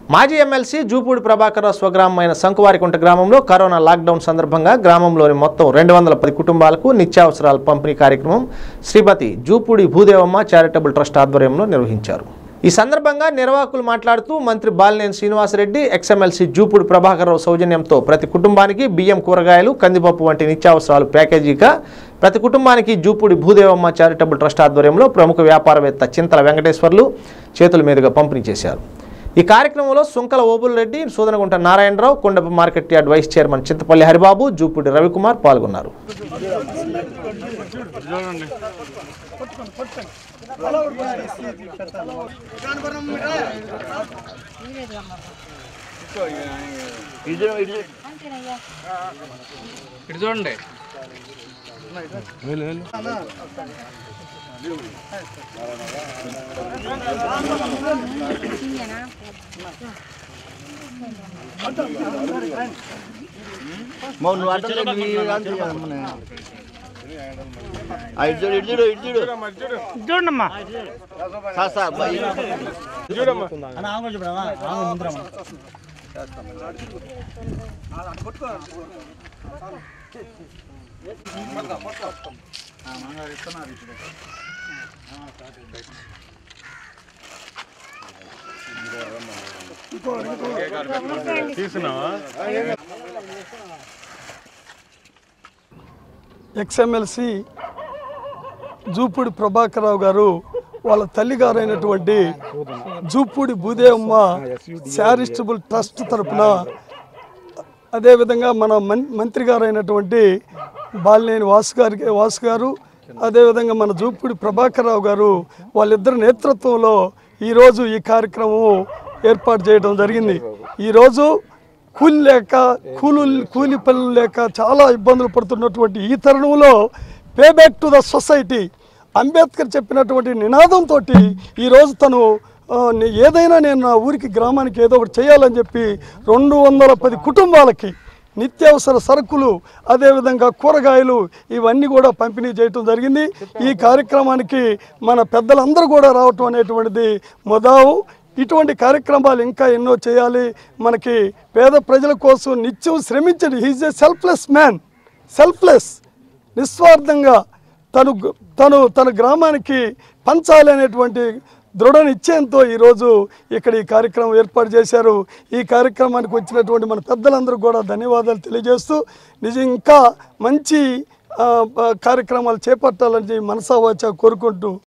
మాజీ ఎమ్మెల్సీ జూపూడి ప్రభాకర్రావు స్వగ్రామమైన శంకువారికుంట గ్రామంలో కరోనా లాక్డౌన్ సందర్భంగా గ్రామంలోని మొత్తం రెండు వందల పది కుటుంబాలకు నిత్యావసరాల పంపిణీ కార్యక్రమం శ్రీమతి జూపూడి భూదేవమ్మ చారిటబుల్ ట్రస్ట్ ఆధ్వర్యంలో నిర్వహించారు ఈ సందర్భంగా నిర్వాహకులు మాట్లాడుతూ మంత్రి బాలినేని శ్రీనివాసరెడ్డి ఎక్స్ఎమ్మెల్సీ జూపూడి ప్రభాకర్రావు సౌజన్యంతో ప్రతి కుటుంబానికి బియ్యం కూరగాయలు కందిపప్పు వంటి నిత్యావసరాలు ప్యాకేజీగా ప్రతి కుటుంబానికి జూపూడి భూదేవమ్మ చారిటబుల్ ట్రస్ట్ ఆధ్వర్యంలో ప్రముఖ వ్యాపారవేత్త చింతల వెంకటేశ్వర్లు చేతుల మీదుగా పంపిణీ చేశారు ఈ కార్యక్రమంలో Sunkala Obul Reddy Sudanagunta Narayana Rao Kondapa market yard vice chairman Chintapalli Haribabu Jupudi Ravi Kumar పాల్గొన్నారు ఇటు చూడండి నువ్వు అర్థం లేదు నీ అంతే కదా మన. ఆ, ఇటు చూడు ఇటు చూడు ఇటు చూడు చూడండమ్మా సార్ సార్ బై- ఎక్స్ఎమ్మెల్సీ జూపూడి ప్రభాకరరావు గారు వాళ్ళ తల్లిగారైనటువంటి జూపూడి భూదేవమ్మ చారిటబుల్ ట్రస్ట్ తరపున అదేవిధంగా మన మం- మంత్రి గారైనటువంటి బాలినేని వాసు గారికి వాసు గారు అదేవిధంగా మన జూపూడి ప్రభాకరరావు గారు వాళ్ళిద్దరి నేతృత్వంలో ఈరోజు ఈ కార్యక్రమం ఏర్పాటు చేయడం జరిగింది ఈరోజు కూలి లేక కూలు కూలి పనులు లేక చాలా ఇబ్బందులు పడుతున్నటువంటి ఈ తరుణంలో pay back to the society Ambedkar చెప్పినటువంటి నినాదంతో ఈరోజు తను ఆ, నే- ఏదైనా నేను నా ఊరికి గ్రామానికి ఏదో ఒకటి చేయాలని చెప్పి రెండు వందల పది కుటుంబాలకి నిత్యావసర సరుకులు అదేవిధంగా కూరగాయలు ఇవన్నీ కూడా పంపిణీ చేయటం జరిగింది ఈ కార్యక్రమానికి మన పెద్దలందరూ కూడా రావటం అనేటువంటిది మొదావు ఇటువంటి కార్యక్రమాలు ఇంకా ఎన్నో చేయాలి మనకి పేద ప్రజల కోసం నిత్యం శ్రమించండి he's a selfless man selfless నిస్వార్థంగా తను తను తన గ్రామానికి పంచాలి అనేటువంటి దృఢ నిశ్చయంతో ఈరోజు ఇక్కడ ఈ కార్యక్రమం ఏర్పాటు చేశారు ఈ కార్యక్రమానికి వచ్చినటువంటి మన పెద్దలందరూ కూడా ధన్యవాదాలు తెలియజేస్తూ నిజం ఇంకా మంచి ఆ, ఆ, కార్యక్రమాలు చేపట్టాలని మనసా వాచా కోరుకుంటూ